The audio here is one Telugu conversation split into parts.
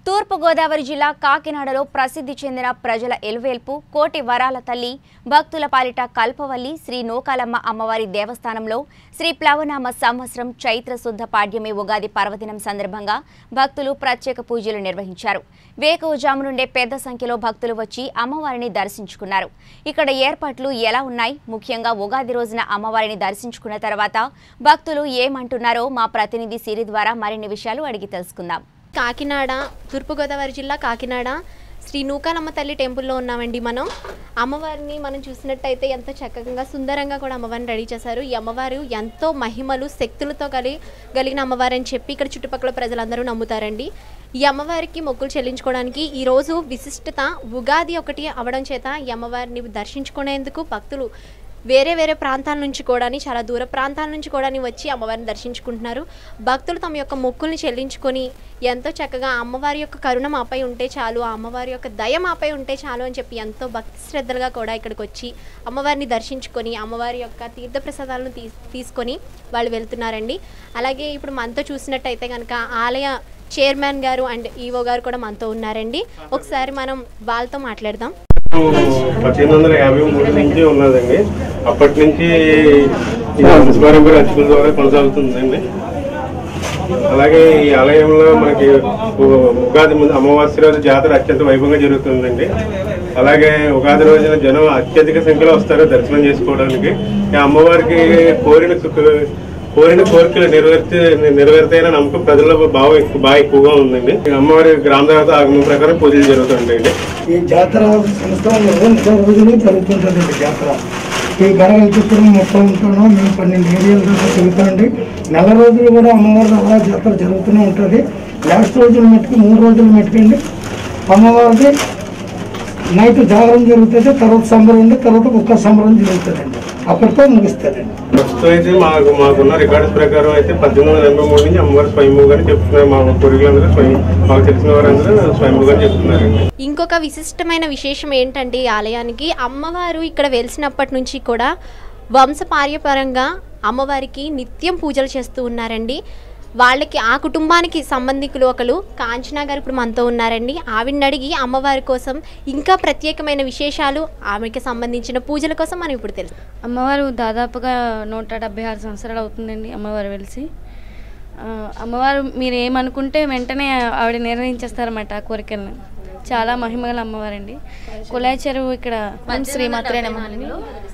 తూర్పుగోదావరి జిల్లా కాకినాడలో ప్రసిద్ధి చెందిన ప్రజల ఎలువేల్పు కోటి వరాల తల్లి భక్తుల పాలిట కల్పవల్లి శ్రీ నూకాలమ్మ అమ్మవారి దేవస్థానంలో శ్రీ ప్లవనామ సంవత్సరం చైత్ర శుద్ధ పాడ్యమి ఉగాది పర్వదినం సందర్భంగా భక్తులు ప్రత్యేక పూజలు నిర్వహించారు వేకువజాము నుండే పెద్ద సంఖ్యలో భక్తులు వచ్చి అమ్మవారిని దర్శించుకున్నారు ఇక్కడ ఏర్పాట్లు ఎలా ఉన్నాయి ముఖ్యంగా ఉగాది రోజున అమ్మవారిని దర్శించుకున్న తర్వాత భక్తులు ఏమంటున్నారో మా ప్రతినిధి సిరి ద్వారా మరిన్ని విషయాలు అడిగి తెలుసుకుందాం కాకినాడ తూర్పుగోదావరి జిల్లా కాకినాడ శ్రీ నూకాలమ్మ తల్లి టెంపుల్లో ఉన్నామండి మనం అమ్మవారిని మనం చూసినట్టయితే ఎంతో చక్కగా సుందరంగా కూడా అమ్మవారిని రెడీ చేశారు ఈ అమ్మవారు ఎంతో మహిమలు శక్తులతో కలిగి కలిగిన అమ్మవారు అని చెప్పి ఇక్కడ చుట్టుపక్కల ప్రజలందరూ నమ్ముతారండి ఈ అమ్మవారికి మొక్కులు చెల్లించుకోవడానికి ఈరోజు విశిష్టత ఉగాది ఒకటి అవడం చేత ఈ అమ్మవారిని దర్శించుకునేందుకు భక్తులు వేరే వేరే ప్రాంతాల నుంచి కూడా చాలా దూర ప్రాంతాల నుంచి కూడా వచ్చి అమ్మవారిని దర్శించుకుంటున్నారు భక్తులు తమ యొక్క మొక్కుల్ని చెల్లించుకొని ఎంతో చక్కగా అమ్మవారి యొక్క కరుణ మాపై ఉంటే చాలు ఆ అమ్మవారి యొక్క దయ మాపై ఉంటే చాలు అని చెప్పి ఎంతో భక్తి శ్రద్ధలుగా కూడా ఇక్కడికి వచ్చి అమ్మవారిని దర్శించుకొని అమ్మవారి యొక్క తీర్థప్రసాదాలను తీ తీసుకొని వాళ్ళు వెళ్తున్నారండి అలాగే ఇప్పుడు మనతో చూసినట్టయితే కనుక ఆలయ చైర్మన్ గారు అండ్ ఈవో గారు కూడా మనతో ఉన్నారండి ఒకసారి మనం వాళ్ళతో మాట్లాడదాం పద్దెనిమిది వందల యాభై మూడు నుంచి ఉన్నదండి అప్పటి నుంచి ఈ వంశపారంపర్య అర్చకుల ద్వారా కొనసాగుతుందండి అలాగే ఈ ఆలయంలో మనకి ఉ- ఉగాది ముందు అమావాస్య రోజు జాతర అత్యంత వైభవంగా జరుగుతుందండి అలాగే ఉగాది రోజున జనం అత్యధిక సంఖ్యలో వస్తారు దర్శనం చేసుకోవడానికి ఈ అమ్మవారికి కోరిన కు- కోరిన కోరికలు నెరవేర్తే నెరవేరుతాయని నమ్మకం ప్రజల్లో భావం ఎక్కువ బాగా ఎక్కువగా ఉందండి ఈ అమ్మవారి గ్రామ దేవత ఆగమం ప్రకారం పూజలు జరుగుతుంటాయండి ఈ జాతర సంవత్సరంలో నెల రోజులు జరుగుతుంటుందండి జాతర ఈ గడగల చుట్టూ మొత్తం ఉంటున్నాం మేము పన్నెండు ఏరియాల దాకా తిరుగుతామండి నెల రోజులు కూడా అమ్మవారి అలా జాతర జరుగుతూనే ఉంటుంది లాస్ట్ రోజుల మట్టుకు మూడు రోజుల మట్టుకండి అమ్మవారిది నైట్ జాగరణ జరుగుతుంది తర్వాత సంబరం ఉంది తర్వాత ఒక్క సంబరం జరుగుతుందండి అప్పటితో ముగిస్తుందండి ప్రస్తుతం అయితే మాకు మాకున్న రికార్డ్స్ ప్రకారం అయితే పద్దెనిమిది వందల ఎనభై మూడు నుంచి అమ్మవారు స్వయంభూగానే చెప్తున్నారు మా పూర్వీకులందరూ స్వయం మాకు తెలిసిన వారందరూ స్వయంభూగానే చెప్తున్నారండి ఇంకొక విశిష్టమైన విశేషం ఏంటంటే ఈ ఆలయానికి అమ్మవారు ఇక్కడ వెలిసినప్పటి నుంచి కూడా వంశపార్యపరంగా అమ్మవారికి నిత్యం పూజలు చేస్తూ ఉన్నారండి వాళ్ళకి ఆ కుటుంబానికి సంబంధికులు ఒకరు కాంచనా గారు ఇప్పుడు మనతో ఉన్నారండి ఆవిడని అడిగి అమ్మవారి కోసం ఇంకా ప్రత్యేకమైన విశేషాలు ఆమెకి సంబంధించిన పూజల కోసం మనం ఇప్పుడు తెలుసు అమ్మవారు దాదాపుగా నూట డెబ్బై ఆరు సంవత్సరాలు అవుతుందండి అమ్మవారు వెలిసి ఆ, అమ్మవారు మీరు ఏమనుకుంటే వెంటనే ఆవిడ నిర్వహించేస్తారన్నమాట ఆ కోరికలను చాలా మహిమగల అమ్మవారండి కులాయి చెరువు ఇక్కడ శ్రీమాత్రే నమః అండి.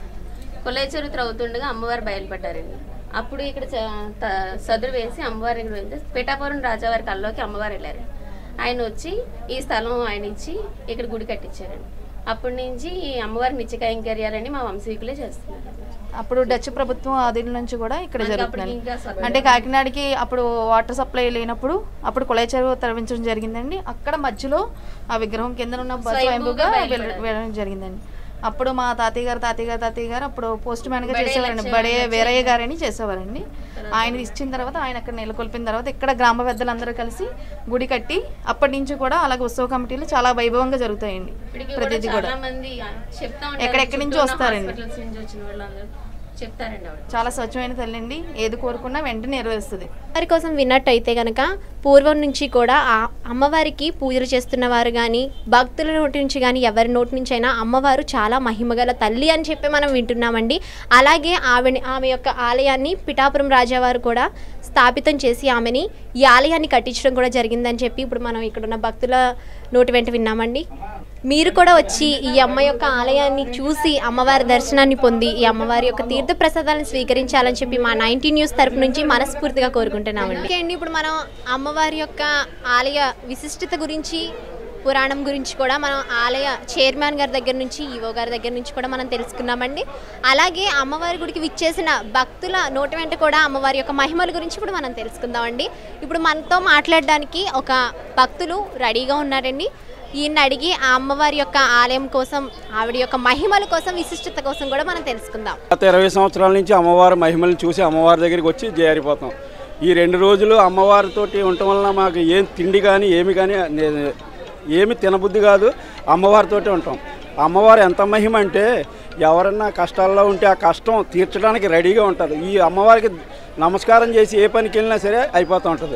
కొలయ చరిత్ర అవుతుండగా అమ్మవారు బయలుపడ్డారండి అప్పుడు ఇక్కడ చ- త- సదురు వేసి అమ్మవారి దగ్గర వెళ్తే పిఠాపురం రాజావారి కల్లోకి అమ్మవారు వెళ్ళారు ఆయన వచ్చి ఈ స్థలం ఆయన ఇచ్చి ఇక్కడ గుడి కట్టించారండి అప్పటి నుంచి ఈ అమ్మవారి నిత్య కైంకర్యాలని మా వంశీకులే చేస్తున్నారు అప్పుడు డచ్ ప్రభుత్వం ఆధీనం నుంచి కూడా ఇక్కడ మనకి జరుగుతుంది అప్పటికి ఇంకా స్వతంత్రం అంటే కాకినాడకి అప్పుడు వాటర్ సప్లై లేనప్పుడు అప్పుడు కుళాయి చెరువు తరలించడం జరిగిందండి అక్కడ మధ్యలో ఆ విగ్రహం కింద ఉన్న బస్సు స్వయంభూగా స్వయంభూగా బయలుపడారు. వెళ్ళడం జరిగిందండి అప్పుడు మా తాతయ్య గారు తాతయ్య గారు తాతయ్య గారు అప్పుడు పోస్ట్ మ్యాన్ గా బడే చేసేవారండి లక్ష్మీ- బడే వీరయ్య గారని చేసేవారండి ఆయన ఇచ్చిన తర్వాత ఆయన అక్కడ నెలకొల్పిన తర్వాత ఇక్కడ గ్రామ పెద్దలందరూ కలిసి గుడి కట్టి అప్పటి నుంచి కూడా అలాగే ఉత్సవ కమిటీలు చాలా వైభవంగా జరుగుతాయండి ఇప్పటికి కూడా ప్రతిదీ కూడా చాలా మంది చెప్తా ఉంటారు ఎక్కడెక్కడి నుంచి చుట్టూ ఉన్న వస్తారండి. హాస్పిటల్స్ నుంచి వచ్చిన వాళ్ళందరూ చెప్తారండి ఆవిడ చాలా స్వచ్ఛమైన తల్లి అండి ఏది కోరుకున్నా వెంటనే నెరవేరుస్తుంది వారి కోసం విన్నట్టయితే కనుక పూర్వం నుంచి కూడా ఆ అమ్మవారికి పూజలు చేస్తున్న వారు కానీ భక్తుల నోటి నుంచి కానీ ఎవరి నోటి నుంచి అయినా అమ్మవారు చాలా మహిమగల తల్లి అని చెప్పి మనం వింటున్నామండి అలాగే ఆమె ఆమె యొక్క ఆలయాన్ని పిఠాపురం రాజావారు కూడా స్థాపితం చేసి ఆమెని ఈ ఆలయాన్ని కట్టించడం కూడా జరిగిందని చెప్పి ఇప్పుడు మనం ఇక్కడ ఉన్న భక్తుల నోటి వెంట విన్నామండి మీరు కూడా వచ్చి ఈ అమ్మ యొక్క ఆలయాన్ని చూసి అమ్మవారి దర్శనాన్ని పొంది ఈ అమ్మవారి యొక్క తీర్థ ప్రసాదాలను స్వీకరించాలని చెప్పి మా నైన్టీ న్యూస్ తరపు నుంచి మనస్ఫూర్తిగా కోరుకుంటున్నామండి ఓకే అండి ఇప్పుడు మనం అమ్మవారి యొక్క ఆలయ విశిష్టత గురించి పురాణం గురించి కూడా మనం ఆలయ చైర్మన్ గారి దగ్గర నుంచి ఈవో గారి దగ్గర నుంచి కూడా మనం తెలుసుకున్నామండి అలాగే అమ్మవారి గుడికి విచ్చేసిన భక్తుల నోటి వెంట కూడా అమ్మవారి యొక్క మహిమల గురించి కూడా మనం తెలుసుకుందామండి ఇప్పుడు మనతో మాట్లాడడానికి ఒక భక్తులు రెడీగా ఉన్నారండి ఈయన అడిగి ఆ అమ్మవారి యొక్క ఆలయం కోసం ఆవిడ యొక్క మహిమల కోసం విశిష్టత కోసం కూడా మనం తెలుసుకుందాం గత ఇరవై సంవత్సరాల నుంచి అమ్మవారి మహిమలను చూసి అమ్మవారి దగ్గరికి వచ్చి జారిపోతాం ఈ రెండు రోజులు అమ్మవారితోటి ఉండటం వలన మాకు ఏం తిండి కానీ ఏమి కానీ నే- ఏమి తినబుద్ధి కాదు అమ్మవారితోటి ఉంటాం అమ్మవారు ఎంత మహిమ అంటే ఎవరన్నా కష్టాల్లో ఉంటే ఆ కష్టం తీర్చడానికి రెడీగా ఉంటుంది ఈ అమ్మవారికి నమస్కారం చేసి ఏ పనికి వెళ్ళినా సరే అయిపోతూ ఉంటుంది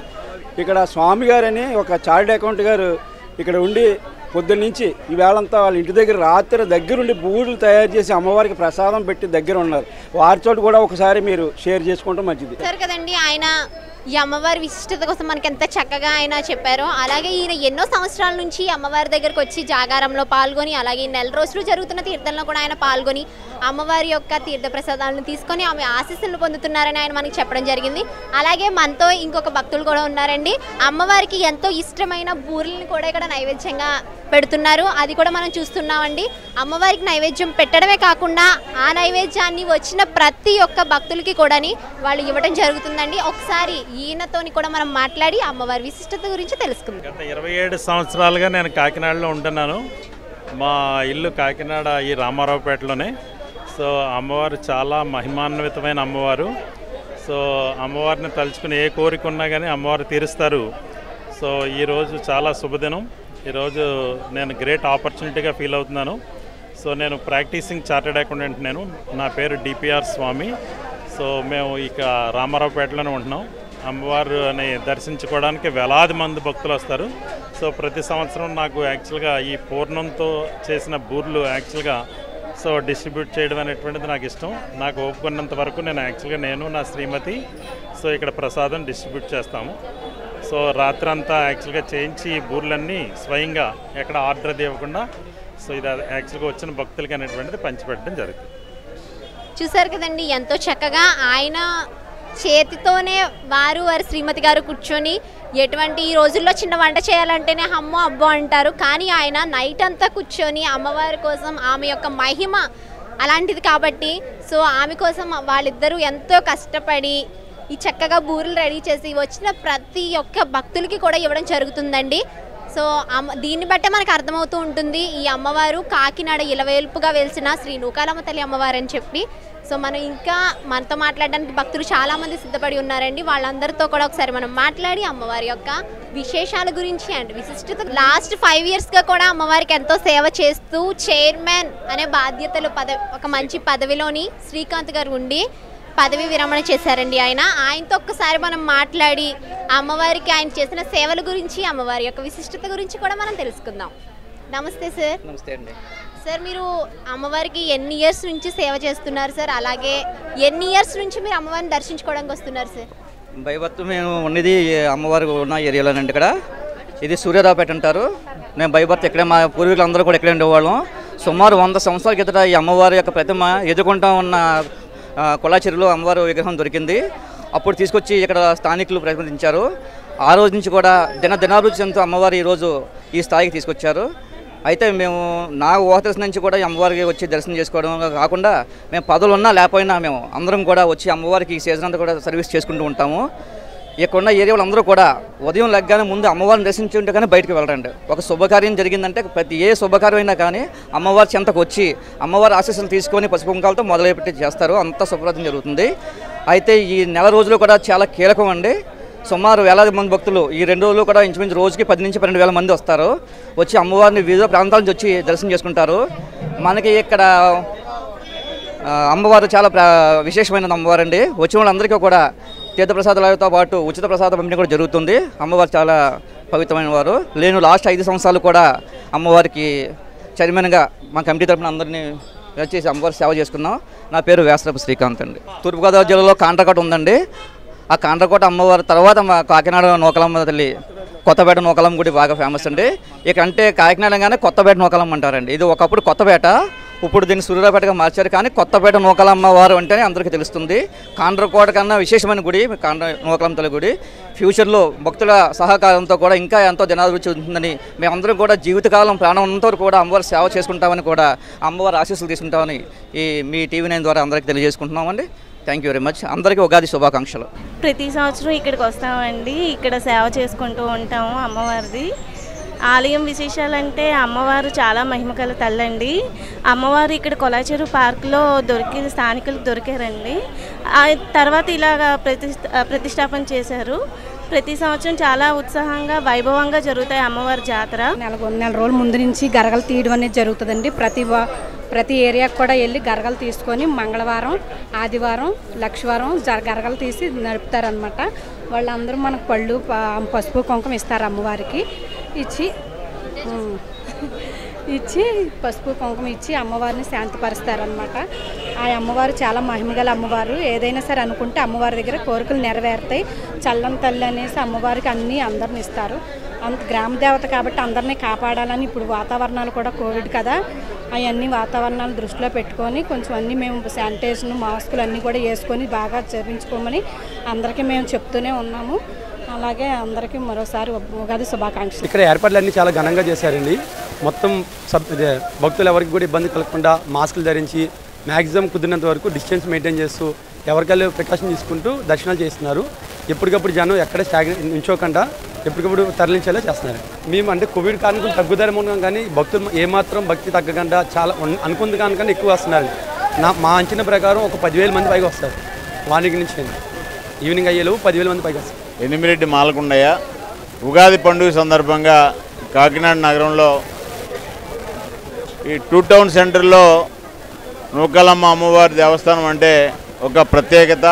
ఇక్కడ స్వామి గారని ఒక చార్టెడ్ అకౌంట్ గారు ఇక్కడ ఉండి పొద్దున్న నుంచి ఈవేళంతా వాళ్ళ ఇంటి దగ్గర రాత్రి దగ్గరుండి బూడులు తయారు చేసి అమ్మవారికి ప్రసాదం పెట్టి దగ్గర ఉన్నారు వారితో కూడా ఒకసారి మీరు షేర్ చేసుకుంటే మంచిది సరే కదండి ఆయన ఈ అమ్మవారి విశిష్టత కోసం మనకి ఎంత చక్కగా ఆయన చెప్పారో అలాగే ఈయన ఎన్నో సంవత్సరాల నుంచి అమ్మవారి దగ్గరకు వచ్చి జాగారంలో పాల్గొని అలాగే ఈ నెల రోజులు జరుగుతున్న తీర్థంలో కూడా ఆయన పాల్గొని అమ్మవారి యొక్క తీర్థ ప్రసాదాలను తీసుకొని ఆమె ఆశీస్సులను పొందుతున్నారని ఆయన మనకి చెప్పడం జరిగింది అలాగే మనతో ఇంకొక భక్తులు కూడా ఉన్నారండి అమ్మవారికి ఎంతో ఇష్టమైన బూరెలను కూడా ఇక్కడ నైవేద్యంగా పెడుతున్నారు అది కూడా మనం చూస్తున్నామండి అమ్మవారికి నైవేద్యం పెట్టడమే కాకుండా ఆ నైవేద్యాన్ని వచ్చిన ప్రతి ఒక్క భక్తులకి కూడాని వాళ్ళు ఇవ్వడం జరుగుతుందండి ఒకసారి ఈయనతోని కూడా మనం మాట్లాడి అమ్మవారి విశిష్టత గురించి తెలుసుకుందాం గత ఇరవై ఏడు సంవత్సరాలుగా నేను కాకినాడలో ఉంటున్నాను మా ఇల్లు కాకినాడ ఈ రామారావుపేటలోనే సో అమ్మవారు చాలా మహిమాన్వితమైన అమ్మవారు సో అమ్మవారిని తలుచుకుని ఏ కోరిక ఉన్నా కానీ అమ్మవారు తీరుస్తారు సో ఈరోజు చాలా శుభదినం ఈరోజు నేను గ్రేట్ ఆపర్చునిటీగా ఫీల్ అవుతున్నాను సో నేను ప్రాక్టీసింగ్ చార్టెడ్ అకౌంటెంట్ నేను నా పేరు డిపిఆర్ స్వామి సో మేము ఇక రామారావుపేటలోనే ఉంటున్నాం అమ్మవారిని దర్శించుకోవడానికి వేలాది మంది భక్తులు వస్తారు సో ప్రతి సంవత్సరం నాకు యాక్చువల్గా ఈ పూర్ణంతో చేసిన బూర్లు యాక్చువల్గా సో డిస్ట్రిబ్యూట్ చేయడం అనేటువంటిది నాకు ఇష్టం నాకు ఒప్పుకున్నంత వరకు నేను యాక్చువల్గా నేను నా శ్రీమతి సో ఇక్కడ ప్రసాదం డిస్ట్రిబ్యూట్ చేస్తాము సో రాత్రంతా యాక్చువల్గా చేయించి ఈ బూర్లన్నీ స్వయంగా ఎక్కడ ఆర్డర్ అది ఇవ్వకుండా సో ఇది యాక్చువల్గా వచ్చిన భక్తులకి అనేటువంటిది పంచిపెట్టడం జరుగుతుంది చూసారు కదండి ఎంతో చక్కగా ఆయన చేతితోనే వారు వారి శ్రీమతి గారు కూర్చొని ఎటువంటి ఈ రోజుల్లో చిన్న వంట చేయాలంటేనే అమ్మో అబ్బో అంటారు కానీ ఆయన నైట్ అంతా కూర్చొని అమ్మవారి కోసం ఆమె యొక్క మహిమ అలాంటిది కాబట్టి సో ఆమె కోసం వాళ్ళిద్దరూ ఎంతో కష్టపడి ఈ చక్కగా బూరెలు రెడీ చేసి వచ్చిన ప్రతి ఒక్క భక్తులకి కూడా ఇవ్వడం జరుగుతుందండి సో అమ్మ దీన్ని బట్టే మనకు అర్థమవుతూ ఉంటుంది ఈ అమ్మవారు కాకినాడ ఇలవేల్పుగా వెలిసిన శ్రీ నూకాలమ్మ తల్లి అమ్మవారు అని చెప్పి సో మనం ఇంకా మనతో మాట్లాడడానికి భక్తులు చాలా మంది సిద్ధపడి ఉన్నారండి వాళ్ళందరితో కూడా ఒకసారి మనం మాట్లాడి అమ్మవారి యొక్క విశేషాల గురించి అండ్ విశిష్టత లాస్ట్ ఫైవ్ ఇయర్స్గా కూడా అమ్మవారికి ఎంతో సేవ చేస్తూ చైర్మన్ అనే బాధ్యతలు పద ఒక మంచి పదవిలోని శ్రీకాంత్ గారు ఉండి పదవి విరమణ చేశారండి ఆయన ఆయనతో ఒక్కసారి మనం మాట్లాడి అమ్మవారికి ఆయన చేసిన సేవల గురించి అమ్మవారి యొక్క విశిష్టత గురించి కూడా మనం తెలుసుకుందాం నమస్తే సార్ నమస్తే అండి సార్ మీరు అమ్మవారికి ఎన్ని ఇయర్స్ నుంచి సేవ చేస్తున్నారు సార్ అలాగే ఎన్ని ఇయర్స్ నుంచి మీరు అమ్మవారిని దర్శించుకోవడానికి వస్తున్నారు సార్ భయభత్తు మేము ఉన్నది అమ్మవారు ఉన్న ఏరియాలోనండి ఇక్కడ ఇది సూర్యరావుపేట అంటారు మేము భయభర్త ఇక్కడే మా పూర్వీకులు అందరూ కూడా ఇక్కడే ఉండేవాళ్ళం సుమారు వంద సంవత్సరాల కిందట ఈ అమ్మవారి యొక్క ప్రతిమ ఎదుర్కొంటా ఉన్న ఆ, కొల్లాచెరులో అమ్మవారు విగ్రహం దొరికింది అప్పుడు తీసుకొచ్చి ఇక్కడ స్థానికులు ప్రతిపాదించారు ఆ రోజు నుంచి కూడా దిన దినాభివృద్ధి చెందుతూ అమ్మవారు ఈరోజు ఈ స్థాయికి తీసుకొచ్చారు అయితే మేము నా ఊహ తెలిసిన నుంచి కూడా ఈ అమ్మవారికి వచ్చి దర్శనం చేసుకోవడం కాకుండా మేము పదవులు ఉన్నా లేకపోయినా మేము అందరం కూడా వచ్చి అమ్మవారికి ఈ సీజన్ అంతా కూడా సర్వీస్ చేసుకుంటూ ఉంటాము ఇక్కడ ఉన్న ఏరియా వాళ్ళందరూ కూడా ఉదయం లెగ్గానే ముందు అమ్మవారిని దర్శించి ఉంటే కానీ బయటకు వెళ్ళరండి ఒక శుభకార్యం జరిగిందంటే ప్రతి ఏ శుభకార్యం అయినా కానీ అమ్మవారి చెంతకు వచ్చి అమ్మవారి ఆశీస్సులు తీసుకొని పసుపు కుంకాలతో మొదలుపెట్టి చేస్తారు అంత శుభ్రతం జరుగుతుంది అయితే ఈ నెల రోజులు కూడా చాలా కీలకం అండి సుమారు వేలాది మంది భక్తులు ఈ రెండు రోజులు కూడా ఇంచుమించు రోజుకి పది నుంచి పన్నెండు వేల మంది వస్తారు వచ్చి అమ్మవారిని వివిధ ప్రాంతాల నుంచి వచ్చి దర్శనం చేసుకుంటారు మనకి ఇక్కడ ఆ, అమ్మవారు చాలా ప్ర విశేషమైన అమ్మవారు అండి వచ్చిన వాళ్ళందరికీ కూడా తీర్థప్రసాదాలతో పాటు ఉచిత ప్రసాదం పంపిణీ కూడా జరుగుతుంది అమ్మవారు చాలా పవిత్రమైన వారు నేను లాస్ట్ ఐదు సంవత్సరాలు కూడా అమ్మవారికి చైర్మన్గా మా కమిటీ తరఫున అందరినీ వచ్చేసి అమ్మవారి సేవ చేసుకున్నాం నా పేరు వేసరపు శ్రీకాంత్ అండి తూర్పుగోదావరి జిల్లాలో కాండ్రకోట ఉందండి ఆ కాండ్రకోట అమ్మవారి తర్వాత మా కాకినాడ నూకలమ్మ తల్లి కొత్తపేట నూకలమ్మ గుడి బాగా ఫేమస్ అండి ఇక అంటే కాకినాడ కానీ కొత్తపేట నూకలమ్మ అంటారండి ఇది ఒకప్పుడు కొత్తపేట ఇప్పుడు దీన్ని సూర్యాపేటగా మార్చారు కానీ కొత్తపేట నూకలమ్మ వారు అంటేనే అందరికీ తెలుస్తుంది కాండ్రకోట కన్నా విశేషమైన గుడి కాండ్ర నూకలమ్మ తల్లి గుడి ఫ్యూచర్లో భక్తుల సహకారంతో కూడా ఇంకా ఎంతో జనాభివృద్ధి ఉంటుందని మేమందరం కూడా జీవితకాలం ప్రాణం ఉన్నంత కూడా అమ్మవారి సేవ చేసుకుంటామని కూడా అమ్మవారి ఆశీస్సులు తీసుకుంటామని ఈ మీ టీవీ నైన్ ద్వారా అందరికీ తెలియజేసుకుంటున్నామండి థ్యాంక్ యూ వెరీ మచ్ అందరికీ ఉగాది శుభాకాంక్షలు ప్రతి సంవత్సరం ఇక్కడికి వస్తామండి ఇక్కడ సేవ చేసుకుంటూ ఉంటాము అమ్మవారిది ఆలయం విశేషాలంటే అమ్మవారు చాలా మహిమగల తల్లండి అమ్మవారు ఇక్కడ కొలాచెరు పార్క్లో దొరికి స్థానికులకు దొరికారండి ఆ తర్వాత ఇలాగా ప్రతిష్ట ప్రతిష్టాపన చేశారు ప్రతి సంవత్సరం చాలా ఉత్సాహంగా వైభవంగా జరుగుతాయి అమ్మవారి జాతర నెల నెల రోజుల ముందు నుంచి గరగలు తీయడం అనేది జరుగుతుందండి ప్రతి వా- ప్రతి ఏరియాకి కూడా వెళ్ళి గరగలు తీసుకొని మంగళవారం ఆదివారం లక్షవారం జ గరగలు తీసి నడుపుతారనమాట వాళ్ళందరూ మనకు పళ్ళు ప- పసుపు కుంకుమ ఇస్తారు అమ్మవారికి ఇచ్చి ఉమ్, ఇచ్చి పసుపు కుంకుమ ఇచ్చి అమ్మవారిని శాంతిపరుస్తారనమాట ఆ అమ్మవారు చాలా మహిమగల అమ్మవారు ఏదైనా సరే అనుకుంటే అమ్మవారి దగ్గర కోరికలు నెరవేరుతాయి చల్లని తల్లి అనేసి అమ్మవారికి అన్నీ అందరిని ఇస్తారు అంత గ్రామ దేవత కాబట్టి అందరినీ కాపాడాలని ఇప్పుడు వాతావరణాలు కూడా కోవిడ్ కదా అవన్నీ వాతావరణాలు దృష్టిలో పెట్టుకొని కొంచెం అన్నీ మేము శానిటైజేషన్ మాస్కులు అన్నీ కూడా వేసుకొని బాగా చేపించుకోమని అందరికీ మేము చెప్తూనే ఉన్నాము అలాగే అందరికీ మరోసారి ఉగాది శుభాకాంక్షలు ఇక్కడ ఏర్పాట్లన్నీ చాలా ఘనంగా చేశారండి మొత్తం సబ్ ఇదే భక్తులు ఎవరికి కూడా ఇబ్బంది కలగకుండా మాస్కులు ధరించి మ్యాక్సిమం కుదిరినంత వరకు డిస్టెన్స్ మెయింటైన్ చేస్తూ ఎవరికెళ్ళి ప్రికాషన్ తీసుకుంటూ దర్శనాలు చేస్తున్నారు ఎప్పటికప్పుడు జనం ఎక్కడ స్టాగ్ ఉంచోకుండా ఎప్పటికప్పుడు తరలించేలా చేస్తున్నారు మేము అంటే కోవిడ్ కారణం తగ్గుదల ఉన్నాం కానీ భక్తులు ఏమాత్రం భక్తి తగ్గకుండా చాలా ఉన్- అనుకుంది కానికన్నా ఎక్కువ వస్తున్నారు నా మా అంచనా ప్రకారం ఒక పదివేల మంది పైగా వస్తారు వానికి నుంచి ఈవినింగ్ అయ్యేలోపు పదివేల మంది పైగా వస్తారు ఎనిమిరెడ్డి మాలకొండయ్య ఉగాది పండుగ సందర్భంగా కాకినాడ నగరంలో ఈ టూ టౌన్ సెంటర్లో నూకలమ్మ అమ్మవారి దేవస్థానం అంటే ఒక ప్రత్యేకత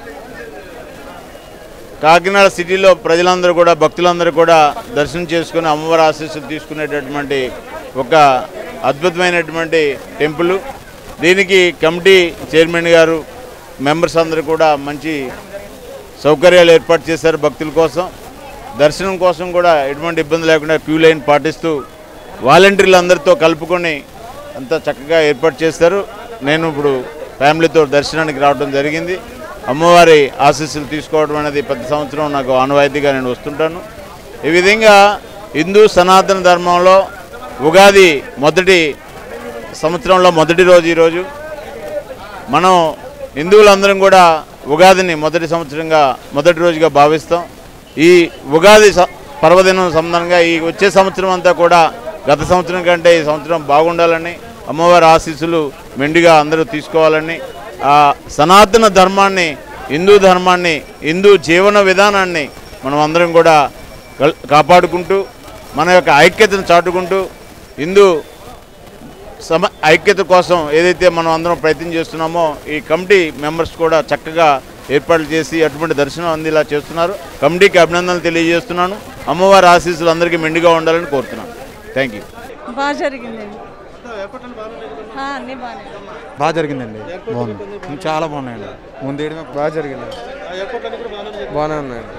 కాకినాడ సిటీలో ప్రజలందరూ కూడా భక్తులందరూ కూడా దర్శనం చేసుకుని అమ్మవారి ఆశీస్సులు తీసుకునేటటువంటి ఒక అద్భుతమైనటువంటి టెంపుల్ దీనికి కమిటీ చైర్మన్ గారు మెంబర్స్ అందరూ కూడా మంచి సౌకర్యాలు ఏర్పాటు చేశారు భక్తుల కోసం దర్శనం కోసం కూడా ఎటువంటి ఇబ్బంది లేకుండా క్యూ లైన్ పాటిస్తూ వాలంటీర్లు అందరితో కలుపుకొని అంతా చక్కగా ఏర్పాటు చేస్తారు నేను ఇప్పుడు ఫ్యామిలీతో దర్శనానికి రావడం జరిగింది అమ్మవారి ఆశీస్సులు తీసుకోవడం అనేది ప్రతి సంవత్సరం నాకు ఆనవాయితీగా నేను వస్తుంటాను ఈ విధంగా హిందూ సనాతన ధర్మంలో ఉగాది మొదటి సంవత్సరంలో మొదటి రోజు ఈరోజు మనం హిందువులందరం కూడా ఉగాదిని మొదటి సంవత్సరంగా మొదటి రోజుగా భావిస్తాం ఈ ఉగాది స- పర్వదినం సందర్భంగా ఈ వచ్చే సంవత్సరం అంతా కూడా గత సంవత్సరం కంటే ఈ సంవత్సరం బాగుండాలని అమ్మవారి ఆశీస్సులు మెండుగా అందరూ తీసుకోవాలని ఆ సనాతన ధర్మాన్ని హిందూ ధర్మాన్ని హిందూ జీవన విధానాన్ని మనం అందరం కూడా కల్- కాపాడుకుంటూ మన యొక్క ఐక్యతను చాటుకుంటూ హిందూ సమ ఐక్యత కోసం ఏదైతే మనం అందరం ప్రయత్నం చేస్తున్నామో ఈ కమిటీ మెంబర్స్ కూడా చక్కగా ఏర్పాట్లు చేసి అటువంటి దర్శనం అందేలా చేస్తున్నారు కమిటీకి అభినందనలు తెలియజేస్తున్నాను అమ్మవారి ఆశీస్సులు అందరికీ మెండుగా ఉండాలని కోరుతున్నాను థ్యాంక్ యూ బాగా జరిగిందండి ఆ, అన్నీ బాగానే బాగా జరిగిందండి బాగుంది చాలా బాగున్నాయండి ముందు ఏడు బాగా జరిగింది బాగానే ఉన్నాయండి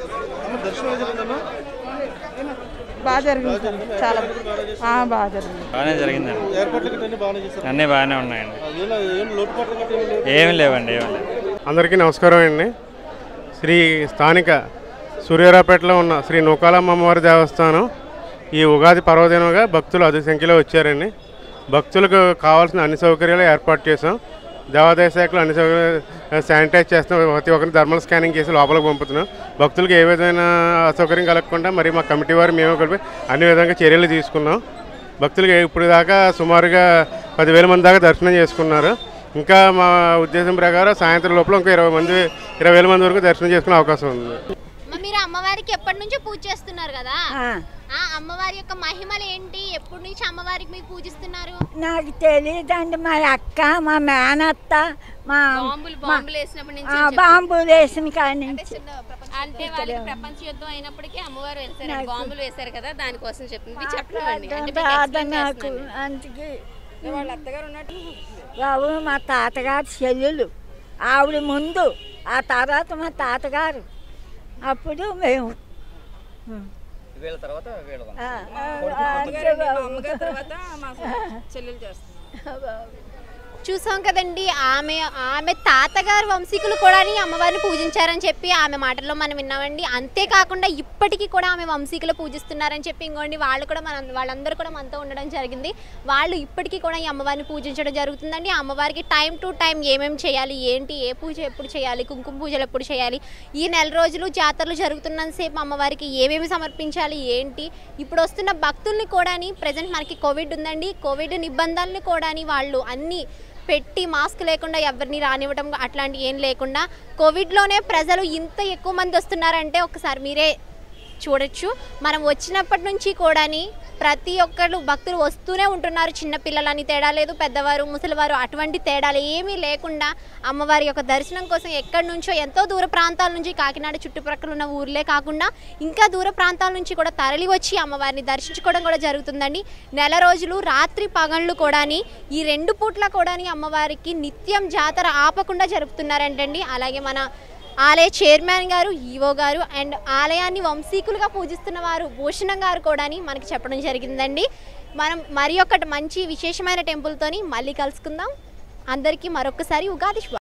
బాగా జరిగింది సార్. చాలా ఆ, బాగా జరిగింది బాగానే జరిగిందండి అన్నీ బాగానే ఉన్నాయండి ఏమి లేవండి ఏమి లేవు అందరికీ నమస్కారం అండి శ్రీ స్థానిక సూర్యారావుపేటలో ఉన్న శ్రీ నూకాలమ్మ అమ్మవారి దేవస్థానం ఈ ఉగాది పర్వదినంగా భక్తులు అధిక సంఖ్యలో వచ్చారండి భక్తులకు కావాల్సిన అన్ని సౌకర్యాలు ఏర్పాటు చేసాం దేవాదాయ శాఖలో అన్ని సౌకర్యాలు శానిటైజ్ చేస్తాం ప్రతి ఒక్కరిని థర్మల్ స్కానింగ్ చేసి లోపలికి పంపుతున్నాం భక్తులకు ఏ విధమైన అసౌకర్యం కలగకుండా మరి మా కమిటీ వారు మేము కలిపి అన్ని విధంగా చర్యలు తీసుకున్నాం భక్తులకి ఇప్పుడు దాకా సుమారుగా పదివేల మంది దాకా దర్శనం చేసుకున్నారు ఇంకా మా ఉద్దేశం ప్రకారం సాయంత్రం లోపల ఇంకా ఇరవై మంది ఇరవై వేల మంది వరకు దర్శనం చేసుకునే అవకాశం ఉంది అమ్మ, మీరు అమ్మవారికి ఎప్పటి నుంచో పూజ చేస్తున్నారు కదా ఆ అమ్మవారి యొక్క మహిమలు ఏంటి ఎప్పటి నుంచి అమ్మవారికి మీరు పూజిస్తున్నారు నాకు తెలియదండి మా అక్క మా మేనత్త మా బాంబులు మా- బాంబులు వేసినప్పటి నుంచి ఆ, అని చెప్పు. బాంబులు వేసిన కాడి నుంచి అంటే వాళ్ళకి ప్రపంచ యుద్ధం అయినప్పటికీ అమ్మవారు వెళ్తారు బాంబులు వేశారు కదా దానికోసం చెప్పింది మీరు చెప్పలేదండి అంటే మీకు బాధ explain నాకు చేస్తున్నాను. అందుకే వాళ్ళ అత్తగారు ఉన్నట్టు బాబు మా తాతగారు చెల్లెలు ఆవిడ ముందు ఆ తర్వాత మా తాతగారు అప్పుడు మేము వీళ్ళ తర్వాత వీళ్ళ ఆ, ఆ, కొడుకు అంతే బాబు. అమ్మగారి తర్వాత మా చెల్లెలు చేస్తున్నాం చూసాం కదండి ఆమె ఆమె తాతగారు వంశీకులు కూడా అమ్మవారిని పూజించారని చెప్పి ఆమె మాటల్లో మనం విన్నామండి అంతేకాకుండా ఇప్పటికీ కూడా ఆమె వంశీకులు పూజిస్తున్నారని చెప్పి ఇంకోండి వాళ్ళు కూడా మన వాళ్ళందరూ కూడా మనతో ఉండడం జరిగింది వాళ్ళు ఇప్పటికీ కూడా ఈ అమ్మవారిని పూజించడం జరుగుతుందండి ఆ అమ్మవారికి టైం టు టైం ఏమేమి చేయాలి ఏంటి ఏ పూజ ఎప్పుడు చేయాలి కుంకుమ పూజలు ఎప్పుడు చేయాలి ఈ నెల రోజులు జాతరలు జరుగుతున్నంతసేపు అమ్మవారికి ఏమేమి సమర్పించాలి ఏంటి ఇప్పుడు వస్తున్న భక్తుల్ని కూడా ప్రజెంట్ మనకి కోవిడ్ ఉందండి కోవిడ్ నిబంధనలు కూడా వాళ్ళు అన్ని పెట్టి మాస్క్ లేకుండా ఎవరిని రానివ్వడం అట్లాంటి ఏం లేకుండా కోవిడ్లోనే ప్రజలు ఇంత ఎక్కువ మంది వస్తున్నారంటే ఒకసారి మీరే చూడొచ్చు మనం వచ్చినప్పటి నుంచి కూడాని ప్రతి ఒక్కరు భక్తులు వస్తూనే ఉంటున్నారు చిన్న పిల్లలని తేడా లేదు పెద్దవారు ముసలివారు అటువంటి తేడాలు ఏమీ లేకుండా అమ్మవారి యొక్క దర్శనం కోసం ఎక్కడి నుంచో ఎంతో దూర ప్రాంతాల నుంచి కాకినాడ చుట్టుప్రక్కల ఉన్న ఊర్లే కాకుండా ఇంకా దూర ప్రాంతాల నుంచి కూడా తరలి వచ్చి అమ్మవారిని దర్శించుకోవడం కూడా జరుగుతుందండి నెల రోజులు రాత్రి పగళ్ళు కూడాని ఈ రెండు పూట్ల కూడాని అమ్మవారికి నిత్యం జాతర ఆపకుండా జరుపుతున్నారంటండి అలాగే మన ఆలయ చైర్మన్ గారు ఈవో గారు అండ్ ఆలయాన్ని వంశీకులుగా పూజిస్తున్న వారు భూషణం గారు కూడా మనకి చెప్పడం జరిగిందండి మనం మరి ఒకటి మంచి విశేషమైన టెంపుల్తోని మళ్ళీ కలుసుకుందాం అందరికీ మరొకసారి ఉగాది శుభ